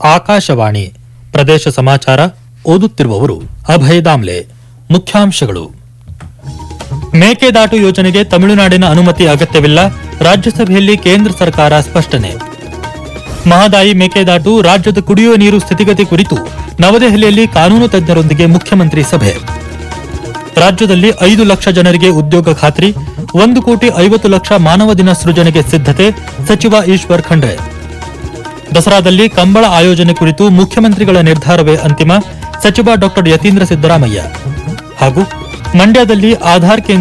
ಆಕಾಶವಾಣಿ ಪ್ರದೇಶ ಸಮಾಚಾರ ಓದುತ್ತಿರುವವರು ಅಭಯ ದಾಮ್ಲೆ ಮುಖ್ಯಾಂಶಗಳು ಮೇಕೆದಾಟು ಯೋಜನೆಗೆ ತಮಿಳುನಾಡಿನ ಅನುಮತಿ ಅಗತ್ಯವಿಲ್ಲ ರಾಜ್ಯಸಭೆಯಲ್ಲಿ ಕೇಂದ್ರ ಸರ್ಕಾರ ಸ್ಪಷ್ಟನೆ ಮಹದಾಯಿ ಮೇಕೆದಾಟು ರಾಜ್ಯದ ಕುಡಿಯುವ ನೀರು ಸ್ಥಿತಿಗತಿ ಕುರಿತು ನವದೆಹಲಿಯಲ್ಲಿ ಕಾನೂನು ತಜ್ಞರೊಂದಿಗೆ ಮುಖ್ಯಮಂತ್ರಿ ಸಭೆ ರಾಜ್ಯದಲ್ಲಿ ಐದು ಲಕ್ಷ ಜನರಿಗೆ ಉದ್ಯೋಗ ಖಾತ್ರಿ ಒಂದು ಕೋಟಿ ಐವತ್ತು ಲಕ್ಷ ಮಾನವ ದಿನ ಸೃಜನೆಗೆ ಸಿದ್ಧತೆ ಸಚಿವ ಈಶ್ವರ್ ಖಂಡ್ರೆ ದಸರಾದಲ್ಲಿ ಕಂಬಳ ಆಯೋಜನೆ ಕುರಿತು ಮುಖ್ಯಮಂತ್ರಿಗಳ ನಿರ್ಧಾರವೇ ಅಂತಿಮ ಸಚಿವ ಡಾ ಯತೀಂದ್ರ ಸಿದ್ದರಾಮಯ್ಯ ಹಾಗೂ ಮಂಡ್ಯದಲ್ಲಿ ಆಧಾರ್ ಕೇಂದ್ರ